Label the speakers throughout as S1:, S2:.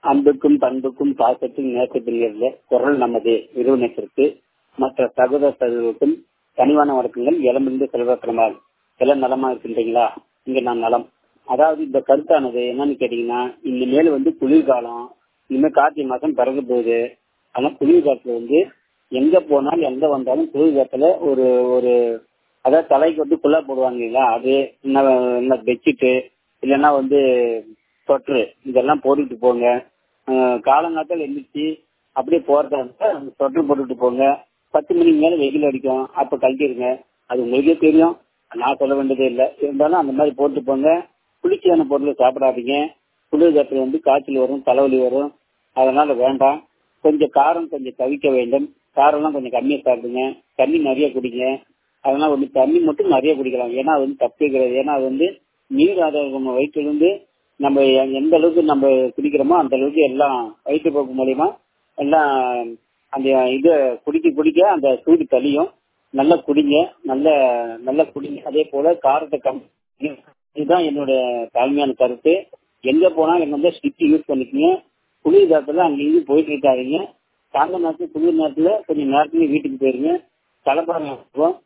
S1: அன்புக்கும் பண்புக்கும் பாசத்துக்கும் நேசத்தில் இருந்த குரல் நமது நிறுவனத்திற்கு மற்ற சகோதர சகோதரருக்கும் கனிவான வணக்கங்கள் இளமிருந்து செல்வக்கிரமால் எல்லாம் நலமா இருக்கின்றீங்களா இங்க நான் நலம் அதாவது இந்த கருத்தானது என்னன்னு கேட்டீங்கன்னா இனிமேல் வந்து குளிர்காலம் இனிமேல் கார்த்திகை மாசம் பிறகு போகுது ஆனா குளிர்காலத்துல வந்து எங்க போனாலும் எங்க வந்தாலும் குளிர்காலத்துல ஒரு ஒரு அதாவது தலைக்கு வந்து குள்ளா போடுவாங்க இல்லையா அது என்ன பெட்ஷீட்டு இல்லைன்னா வந்து சொட்ரு இதெல்லாம் போட்டுட்டு போங்க காலங்காத்தால் எழுந்திரிச்சு அப்படியே போறதா இருந்தா சொட்ரு போட்டுட்டு போங்க பத்து மணிக்கு மேல வெயில் அடிக்கும் அப்ப கழட்டிடுங்க அது உங்களுக்கே தெரியும் நான் சொல்ல வேண்டியதே இல்லை இருந்தாலும் அந்த மாதிரி போட்டு போங்க குளிர்ச்சியான பொருளை சாப்பிடாதீங்க குளிர்காலத்துல வந்து காய்ச்சல் வரும் தலைவலி வரும் அதனால வேண்டாம் கொஞ்சம் காரம் கொஞ்சம் தவிக்க வேண்டும் காரம்லாம் கொஞ்சம் கம்மியா சாப்பிடுங்க தண்ணி நிறைய குடிங்க அதனால வந்து தண்ணி மட்டும் நிறைய குடிக்கலாம் ஏன்னா அது வந்து தப்பே கிடையாது ஏன்னா அது வந்து நீர் ஆதாரம் வயிற்றுல இருந்து நம்ம எந்த அளவுக்கு நம்ம குடிக்கிறோமோ அந்த அளவுக்கு எல்லாம் வயிற்றுப்போக்கு மூலியமா எல்லாம் அந்த இது குடிக்க குடிக்க அந்த சூடு தளியும் நல்லா குடிங்க நல்ல நல்லா குடிங்க அதே போல காரத்தை கம் இதுதான் என்னோட தாழ்மையான கருத்து எங்க போனாலும் என்ன வந்து ஸ்டிச் யூஸ் பண்ணிக்கோங்க குளிர் காலத்துல அங்க இருந்து போயிட்டு இருக்காதீங்க சாயந்தர நேரத்துல குளிர் நேரத்துல கொஞ்சம் நேரத்துல வீட்டுக்கு போயிருங்க தலைப்பாறை இருக்கும்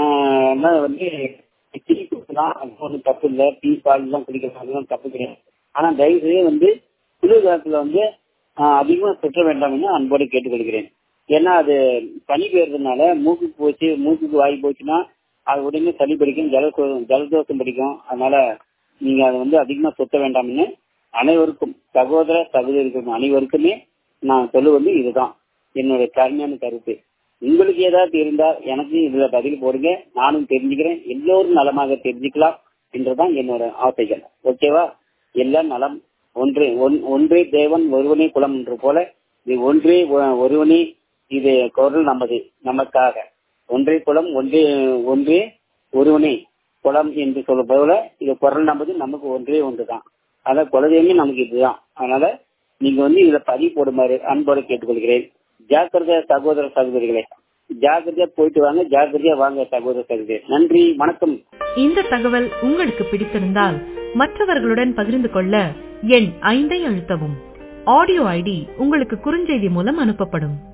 S1: வந்து டீ குடிக்கலாம் அது ஒன்றும் தப்பு இல்லை டீ பால் எல்லாம் குடிக்கிறது தப்பு கிடையாது ஆனா தயவு செய்து வந்து குளிர் காலத்துல வந்து அதிகமா சுற்ற வேண்டாம்னு அன்போடு கேட்டுக்கொள்கிறேன் ஏன்னா அது பனி பெய்யறதுனால மூக்கு போச்சு மூக்குக்கு வாய் போச்சுன்னா அது உடனே சளி பிடிக்கும் ஜல ஜலதோஷம் பிடிக்கும் அதனால நீங்க அதை வந்து அதிகமா சுத்த வேண்டாம்னு அனைவருக்கும் சகோதர சகோதரிக்கும் அனைவருக்குமே நான் சொல்லுவது இதுதான் என்னுடைய கருமையான கருத்து உங்களுக்கு ஏதாவது இருந்தா எனக்கு இதுல பதில் போடுங்க நானும் தெரிஞ்சுக்கிறேன் எல்லோரும் நலமாக தெரிஞ்சுக்கலாம் என்றுதான் என்னோட ஆசைகள் ஓகேவா எல்லாம் நலம் ஒன்றே ஒன்றே தேவன் ஒருவனே குலம் என்று போல இது ஒன்றே ஒருவனே இது குரல் நமது நமக்காக ஒன்றே குலம் ஒன்றே ஒன்றே ஒருவனே குலம் என்று சொல்ல போல இது குரல் நமது நமக்கு ஒன்றே ஒன்றுதான் அத குலதெய்வமே நமக்கு இதுதான் அதனால நீங்க வந்து இதுல பதிவு போடுமாறு அன்போடு கேட்டுக்கொள்கிறேன் ஜாக்கிரதை சகோதர சகோதரிகளே ஜாக்கிரதையா போயிட்டு வாங்க ஜாக்கிரதையா வாங்க சகோதர சகோதரி நன்றி வணக்கம்
S2: இந்த தகவல் உங்களுக்கு பிடித்திருந்தால் மற்றவர்களுடன் பகிர்ந்து கொள்ள எண் ஐந்தை அழுத்தவும் ஆடியோ ஐடி உங்களுக்கு குறுஞ்செய்தி மூலம் அனுப்பப்படும்